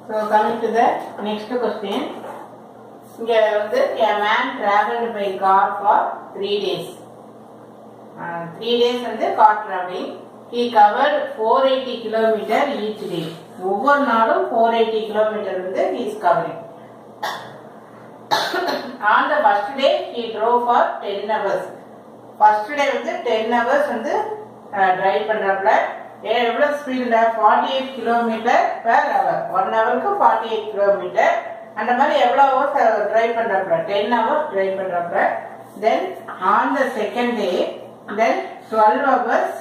So coming to the next question இங்க வந்து a man traveled by car for three days three days வந்து car traveling he covered four eighty kilometre each day ஒவ்வொரு நாளும் four eighty kilometre வந்து he is covering on the first day he drove for 10 hours first day வந்து 10 hours வந்து drive பண்றாப்ல ஏ- எவ்வளவு ஸ்பீட்ல 48 eight kilometre per hour one ஹவருக்கு 48 eight kilometre அந்த மாதிரி எவ்வளவு ஹவர்ஸ் டிரைவ் பண்றாப்ல 10 ஹவர்ஸ் டிரைவ் பண்றாப்ல then on the second day then 12 hours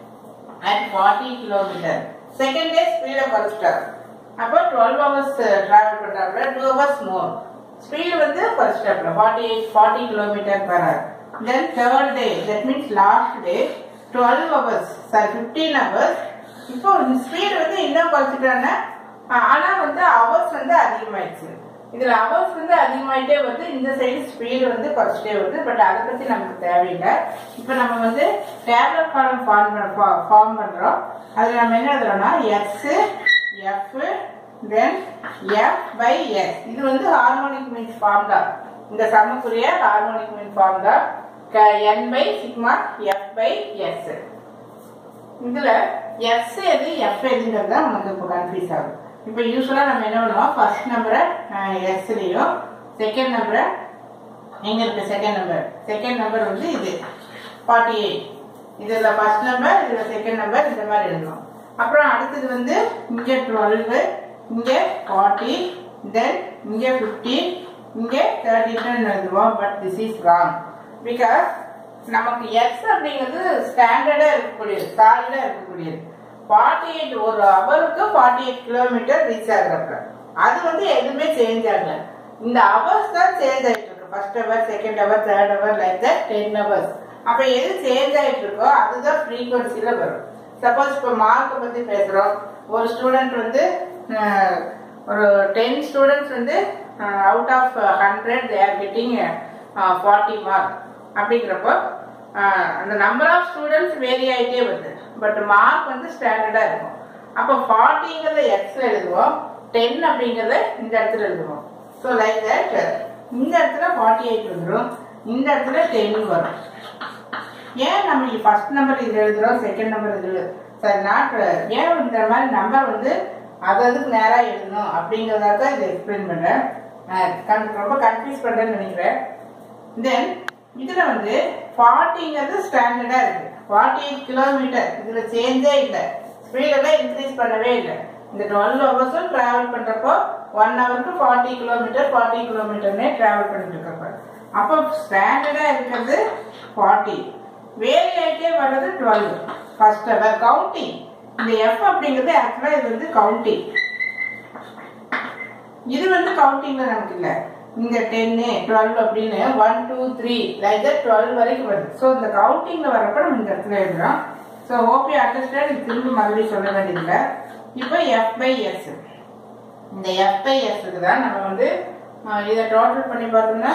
at 40 kilometre second day ஸ்பீட குறைச்சிட்டார் அப்போ 12 ஹவர்ஸ் டிராவல் பண்றாப்ல டூ ஹவர்ஸ் மோர் ஸ்பீடு வந்து குறைச்சிட்டாப்ல 48 eight forty kilometre per hour then third day that means last day 12 hours sorry 15 hours இப்போ speed வந்து இன்னும் குறைச்சிட்டாங்க ஆனா வந்து ஹவர்ஸ் வந்து அதிகமாயிடுச்சு இதுல ஹவர்ஸ் வந்து அதிகமாயிட்டே வருது இந்த சைடு ஸ்பீடு வந்து குறைச்சிட்டே வருது பட் அதை பத்தி நமக்கு தேவையில்லை இப்போ நம்ம வந்து டேப்லெட் ஃபார்ம் ஃபார்ம் ஃபார்ம் பண்றோம் அதுல நம்ம என்ன எழுதுறோம்னா X F then F by S இது வந்து ஹார்மோனிக் மீன்ஸ் ஃபார்ம் தான் இந்த சமக்குரிய ஹார்மோனிக் மீன் ஃபார்ம் தான் N by sigma F by S இதுல எஸ் எது எஃப் எதுங்கிறது தான் நமக்கு இப்போ கன்ஃபியூஸ் ஆகும் இப்போ யூஸ்வலா நம்ம என்ன பண்ணுவோம் ஃபர்ஸ்ட் நம்பரை எஸ்லையும் செகண்ட் நம்பரை எங்க இருக்கு செகண்ட் நம்பர் செகண்ட் நம்பர் வந்து இது ஃபார்ட்டி எயிட் இதுல ஃபர்ஸ்ட் நம்பர் இதுல செகண்ட் நம்பர் இந்த மாதிரி எழுதணும் அப்புறம் அடுத்தது வந்து இங்க டுவெல் இங்க ஃபார்ட்டி தென் இங்க ஃபிஃப்டி இங்க தேர்ட்டின்னு எழுதுவோம் but this is wrong because நமக்கு எக்ஸ் அப்படிங்கிறது ஸ்டாண்டர்டா இருக்கக்கூடியது சாலிடா இருக்கக்கூடியது ஃபார்ட்டி எயிட் ஒரு ஹவருக்கு ஃபார்ட்டி எயிட் கிலோமீட்டர் ரீச் ஆகுறப்ப அது வந்து எதுவுமே சேஞ்ச் ஆகல இந்த ஹவர்ஸ் தான் சேஞ்ச் ஆயிட்டு இருக்கு first hour second hour third hour like that ten hours அப்ப எது சேஞ்ச் ஆயிட்டு இருக்கோ அதுதான் ஃப்ரீக்வன்சில வரும் சப்போஸ் இப்போ மார்க்கை பத்தி பேசுறோம் ஒரு ஸ்டூடெண்ட் வந்து அஹ், ஒரு டென் ஸ்டூடெண்ட்ஸ் வந்து out of hundred they are getting forty mark அப்படிங்கிறப்போ ஆஹ், அந்த நம்பர் ஆஃப் ஸ்டூடெண்ட்ஸ் வேரி ஆயிட்டே வருது பட் மார்க் வந்து ஸ்டாண்டர்டா இருக்கும் அப்போ ஃபார்ட்டிங்கிறத எக்ஸ்ல எழுதுவோம் டென் அப்படிங்கறத இந்த இடத்துல எழுதுவோம் ஸோ லைக் தட் இந்த இடத்துல ஃபார்ட்டி எயிட் வந்துடும் இந்த இடத்துல டென் வரும் ஏன் நம்ம ஃபர்ஸ்ட் நம்பர் இதுல எழுதுறோம் செகண்ட் நம்பர் இதுல சரி நாட் ஏன் இந்த மாதிரி நம்பர் வந்து அது அதுக்கு நேரா எழுதணும் அப்படிங்கறதாக இதை எக்ஸ்பிளைன் பண்றேன் அஹ் con- ரொம்ப கன்ஃபியூஸ் பண்றேன்னு நினைக்கிறேன் தென் இதுல வந்து ஃபார்ட்டிங்கிறது ஸ்டாண்டர்டா இருக்கு ஃபார்ட்டி எயிட் கிலோமீட்டர் இதுல சேஞ்சே இல்லை ஸ்பீடெல்லாம் இன்க்ரீஸ் பண்ணவே இல்லை இந்த டுவெல் ஹவர்ஸும் டிராவல் பண்றப்போ ஒன் ஹவருக்கு ஃபார்ட்டி கிலோமீட்டர் ஃபார்ட்டி கிலோமீட்டர்னே டிராவல் பண்ணிட்டு இருக்கப்ப அப்போ ஸ்டாண்டர்டா இருக்கிறது ஃபார்ட்டி வேரி ஆயிட்டே வர்றது டுவெல் ஃபர்ஸ்ட் ஹவர் கவுண்டிங் இந்த எஃப் அப்படிங்கிறது ஆக்சுவலா இது வந்து கவுண்டிங் இது வந்து கவுண்டிங்ல நமக்கு இல்ல இங்க டென்னு டுவெல் அப்படின்னு one two three like that twelve வரைக்கும் வருது ஸோ இந்த கவுண்டிங்ல வரப்ப நம்ம இந்த இடத்துல எழுதுறோம் ஸோ ஓபி அண்டர்ஸ்டாண்ட் இது திரும்ப மறுபடியும் சொல்ல வேண்டியதில்லை இப்போ எஃப் பை எஸ் இந்த எஃப் பை எஸ்க்கு தான் நம்ம வந்து அஹ், இதை டோட்டல் பண்ணி பார்த்தோம்னா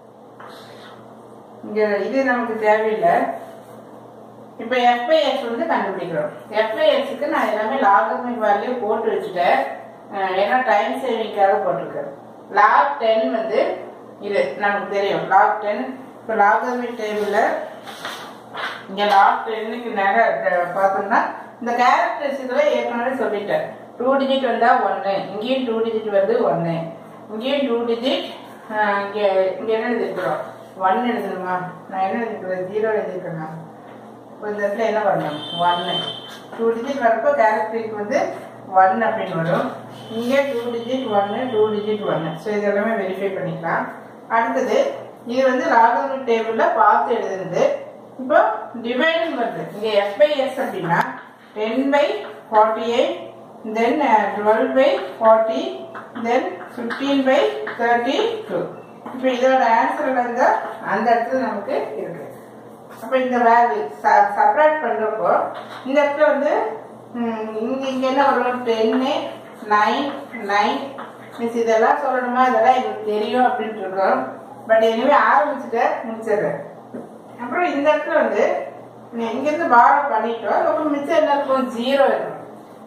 இங்க இது நமக்கு தேவையில்லை இப்போ எஃப்ஐஎஸ் வந்து கண்டுபிடிக்கிறோம் எஃப்ஐஎஸ்க்கு நான் எல்லாமே லாகர்மிக் வேல்யூ போட்டு வச்சுட்டேன் அஹ் ஏன்னா டைம் சேவிங்காக போட்டிருக்கேன் லாக் டென் வந்து இது நமக்கு தெரியும் லாக் டென் இப்போ லாகர்மிக் டேபிளில் இங்கே லாக் டென்னுக்கு நேரம் பார்த்தோம்னா இந்த கேரக்டர்ஸ் இதில் ஏற்கனவே சொல்லிட்டேன் டூ டிஜிட் வந்தால் ஒன்று இங்கேயும் டூ டிஜிட் வருது ஒன்று இங்கேயும் டூ டிஜிட் இங்கே இங்கே என்ன எழுதிருக்கிறோம் ஒன் எழுதணுமா நான் என்ன எழுதிருக்கிறேன் ஜீரோ எழுதிருக்கேன்னா இப்போ இந்த இடத்துல என்ன வரணும் ஒன்று டூ டிஜிட் வரப்போ கேரக்டரிக்கு வந்து ஒன் அப்படின்னு வரும் இங்கே டூ டிஜிட் ஒன்று டூ டிஜிட் ஒன்று ஸோ இது எல்லாமே வெரிஃபை பண்ணிக்கலாம் அடுத்தது இது வந்து லாகரித் டேபிளில் பார்த்து எழுதுனது இப்போ டிவைடன் வருது இங்கே எஃப் பை எஸ் அப்படின்னா ten by forty eight then twelve by forty then fifteen by thirty two இப்போ இதோட ஆன்சர் இருந்தால் அந்த இடத்துல நமக்கு இருக்கு அப்ப இந்த வேல்யூ செப்பரேட் பண்றப்போ இந்த இடத்துல வந்து ம், இங்க இங்க என்ன வரும் டென்னு நைன் நைன் மிஸ் இதெல்லாம் சொல்லணுமா இதெல்லாம் எனக்கு தெரியும் அப்படின்ட்டு இருக்கோம் பட் எனவே ஆரம்பிச்சுட்டேன் முடிச்சிடுறேன் அப்புறம் இந்த இடத்துல வந்து நீ இங்கிருந்து பாரோ பண்ணிட்டோம் அப்புறம் மிச்சம் என்ன இருக்கும் ஜீரோ இருக்கும்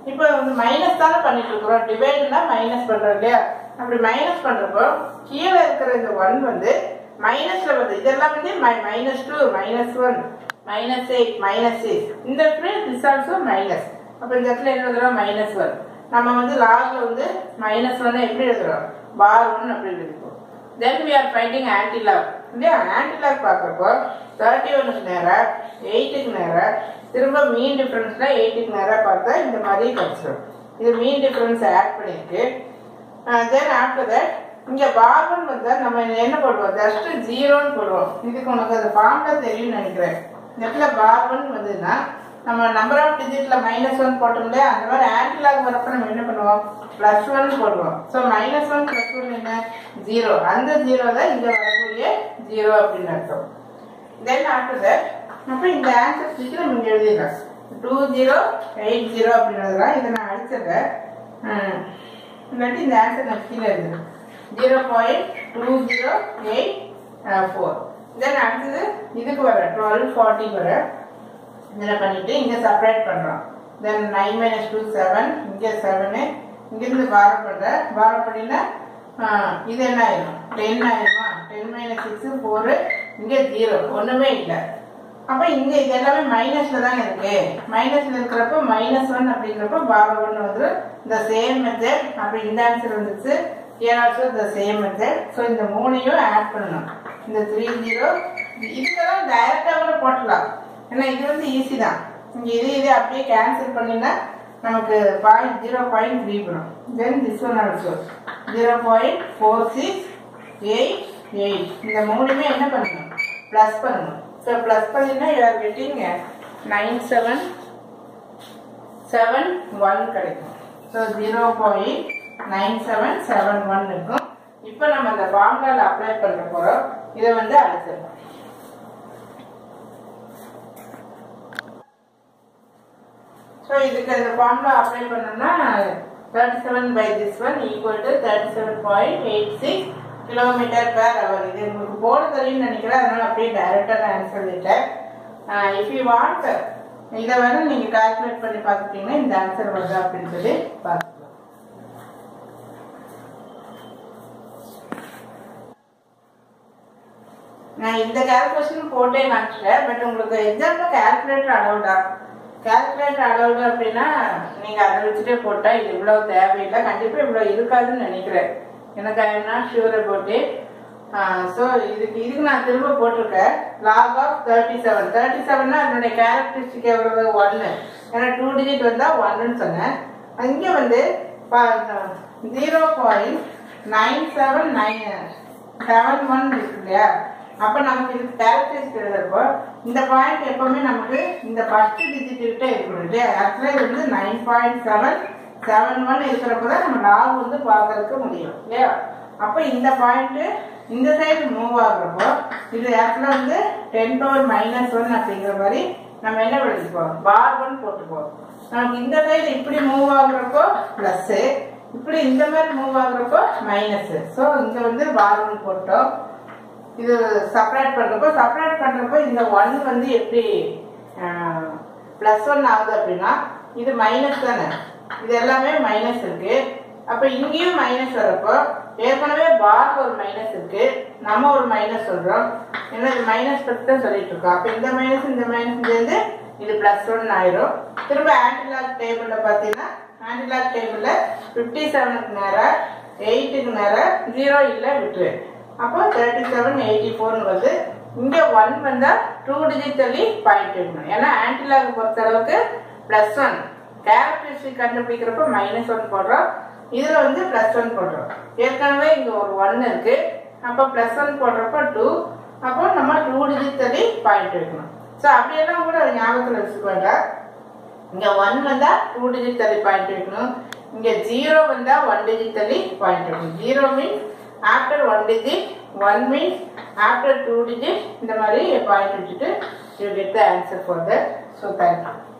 இப்போ வந்து மைனஸ் தானே பண்ணிட்டு இருக்கிறோம் டிவைடுனா மைனஸ் பண்றோம் இல்லையா அப்படி மைனஸ் பண்றப்போ கீழே இருக்கிற இந்த ஒன் வந்து மைனஸ்ல வருது இதெல்லாம் வந்து minus two minus one minus eight minus six இந்த இடத்துல திஸ் ஆல்சோ மைனஸ் அப்போ இந்த இடத்துல என்ன எழுதுறோம் மைனஸ் ஒன் நம்ம வந்து லாக்ல வந்து மைனஸ் ஒன் எப்படி எழுதுறோம் பார் ஒன் அப்படி எழுதிப்போம் then we are finding antilog இல்லையா ஆன்டி லாக் பார்க்குறப்போ தேர்ட்டி ஒனுக்கு நேரம் எயிட்டுக்கு நேரம் திரும்ப மீன் டிஃபரன்ஸ்ல எயிட்டுக்கு நேரம் பார்த்தா இந்த மாதிரி கிடைச்சிடும் இது மீன் டிஃபரன்ஸ் ஆட் பண்ணியிருக்கு தென் ஆஃப்டர் தட் இங்கே பார்பன் வந்தா நம்ம என்ன போடுவோம் ஜஸ்ட் ஜீரோன்னு போடுவோம் இதுக்கு உனக்கு அந்த ஃபார்ம்ல தெரியும்னு நினைக்கிறேன் இந்த இடத்துல பார்பன் வந்ததுன்னா நம்ம நம்பர் ஆஃப் டிஜிட்ல மைனஸ் ஒன் போட்டோம் இல்லையா அந்த மாதிரி ஆன்டிலாக் வரப்ப நம்ம என்ன பண்ணுவோம் பிளஸ் ஒன் போடுவோம் so minus one plus one என்ன ஜீரோ அந்த ஜீரோ தான் இங்க வரக்கூடிய ஜீரோ அப்படின்னு அர்த்தம் தென் ஆஃப்டர் தட் அப்போ இந்த ஆன்சர் சீக்கிரம் நம்ம இங்க எழுதிடலாம் டூ ஜீரோ எயிட் ஜீரோ அப்படின்னு எழுதலாம் இதை நான் அடிச்சிடுறேன் ம். இல்லாட்டி இந்த ஆன்சர் நான் கீழே எழுதுறேன் zero point two zero eight four then அடுத்தது இதுக்கு வர டுவெல் ஃபார்ட்டி வர இதில் பண்ணிட்டு இங்கே செப்பரேட் பண்ணுறோம் then nine minus two seven இங்கே செவனு இங்கிருந்து பாரம் பண்ணுறேன் பாரம் பண்ணினா இது என்ன ஆயிரும் டென் ஆயிருமா டென் மைனஸ் சிக்ஸ் ஃபோரு இங்கே ஜீரோ ஒன்றுமே இல்லை அப்போ இங்கே இது எல்லாமே மைனஸில் தானே இருக்கு மைனஸில் இருக்கிறப்ப மைனஸ் ஒன் அப்படிங்கிறப்ப பாரம் ஒன்று வந்து இந்த சேம் மெத்தட் அப்படி இந்த ஆன்சர் வந்துச்சு here also the same method so இந்த மூணையும் ஆட் பண்ணணும் இந்த த்ரீ ஜீரோ இதுக்கெல்லாம் டைரக்டாக கூட போட்டலாம் ஏன்னா இது வந்து ஈஸி தான் இங்கே இது இது அப்படியே கேன்சல் பண்ணினா நமக்கு பாயிண்ட் ஜீரோ பாயிண்ட் த்ரீ வரும் then this one also zero point four six eight eight இந்த மூணுமே என்ன பண்ணணும் ப்ளஸ் பண்ணணும் ஸோ ப்ளஸ் பண்ணினா you are getting nine seven seven one கிடைக்கும் so zero point nine seven seven one இருக்கும் இப்போ நம்ம அந்த ஃபார்முலாவில் அப்ளை பண்ண போகிறோம் இதை வந்து அடிச்சிடலாம் ஸோ இதுக்கு அந்த ஃபார்முலா அப்ளை பண்ணோம்னா thirty seven by this one equal to thirty seven point eight six kilometre per hour இது உங்களுக்கு போட தெரியும்னு நினைக்கிறேன் அதனால அப்படியே டைரக்டாக நான் ஆன்சர் சொல்லிட்டேன் இஃப் யூ வாண்ட் இதை வேணா நீங்கள் கால்குலேட் பண்ணி பார்த்துட்டீங்கன்னா இந்த ஆன்சர் வருதா அப்படின்னு சொல்லி பார்த்துக்கலாம் நான் இந்த கால்குலேஷன் போட்டே காமிச்சிட்டேன் பட் உங்களுக்கு எக்ஸாம்பிள் கால்குலேட்டர் அலௌடா கால்குலேட்டர் அலௌடு அப்படின்னா நீங்க அதை வச்சுட்டே போட்டா இது இவ்வளவு தேவையில்லை கண்டிப்பா இவ்வளவு இருக்காதுன்னு நினைக்கிறேன் எனக்கு I am not sure about it so இதுக்கு இதுக்கு நான் திரும்ப போட்டிருக்கேன் log of thirty seven thirty செவன்னா அதனுடைய கேரக்டரிஸ்டிக் எவ்வளவு ஒன்னு ஏன்னா டூ டிஜிட் வந்தா ஒன்னுன்னு சொன்னேன் இங்கே வந்து zero point nine seven nine seven one இருக்கு இல்லையா அப்ப நமக்கு இதுக்கு கேரக்டரிஸ்டிக் எழுதுறப்போ இந்த பாயிண்ட் எப்பவுமே நமக்கு இந்த ஃபர்ஸ்ட் டிஜிட் கிட்ட இருக்கணும் இல்லையா ஆக்சுவலா இது வந்து nine point seven seven one இருக்கிறப்ப தான் நம்ம லாக் வந்து பார்க்கறதுக்கு முடியும் இல்லையா அப்ப இந்த பாயிண்ட் இந்த சைடு மூவ் ஆகுறப்போ இது ஆக்சுவலா வந்து டென் பவர் மைனஸ் ஒன் அப்படிங்கிற மாதிரி நம்ம என்ன எழுதிப்போம் பார் ஒன் போட்டுப்போம் நமக்கு இந்த சைடு இப்படி மூவ் ஆகுறப்போ பிளஸ் இப்படி இந்த மாதிரி மூவ் ஆகுறப்போ மைனஸ் ஸோ இங்க வந்து பார் ஒன் போட்டோம் இது செப்பரேட் பண்றப்போ செப்பரேட் பண்றப்போ இந்த ஒன் வந்து எப்படி பிளஸ் ஒன் ஆகுது அப்படின்னா இது மைனஸ் தானே இது எல்லாமே மைனஸ் இருக்கு அப்ப இங்கேயும் மைனஸ் வரப்போ ஏற்கனவே பார் ஒரு மைனஸ் இருக்கு நம்ம ஒரு மைனஸ் சொல்றோம் ஏன்னா இது மைனஸ் பத்தி தான் சொல்லிட்டு இருக்கோம் அப்ப இந்த மைனஸ் இந்த மைனஸ் சேர்ந்து இது பிளஸ் ஒன் ஆயிரும் திரும்ப ஆன்டிலாக் டேபிள்ல பாத்தீங்கன்னா ஆன்டிலாக் டேபிள்ல பிப்டி செவனுக்கு நேரம் எயிட்டுக்கு நேரம் ஜீரோ இல்லை விட்டுரு அப்போ தேர்ட்டி செவன் எயிட்டி ஃபோர்னு வருது இங்க ஒன் வந்தா டூ டிஜிட் தள்ளி பாயிண்ட் இருக்கணும் ஏன்னா ஆன்டிலாக் பொறுத்த அளவுக்கு பிளஸ் ஒன் கேரக்டரிஸ்டிக் கண்டுபிடிக்கிறப்ப மைனஸ் ஒன் போடுறோம் இதுல வந்து பிளஸ் ஒன் போடுறோம் ஏற்கனவே இங்க ஒரு ஒன் இருக்கு அப்போ பிளஸ் ஒன் போடுறப்ப டூ அப்போ நம்ம டூ டிஜிட் தள்ளி பாயிண்ட் வைக்கணும் ஸோ அப்படியெல்லாம் கூட ஞாபகத்தில் வச்சுக்கோங்க இங்க ஒன் வந்தா டூ டிஜிட் தள்ளி பாயிண்ட் வைக்கணும் இங்க ஜீரோ வந்தா ஒன் டிஜிட் தள்ளி பாயிண்ட் வைக்கணும் zero means after one digit one means after two digit இந்த மாதிரி பாயிண்ட் வச்சுட்டு you get the answer for that so thank you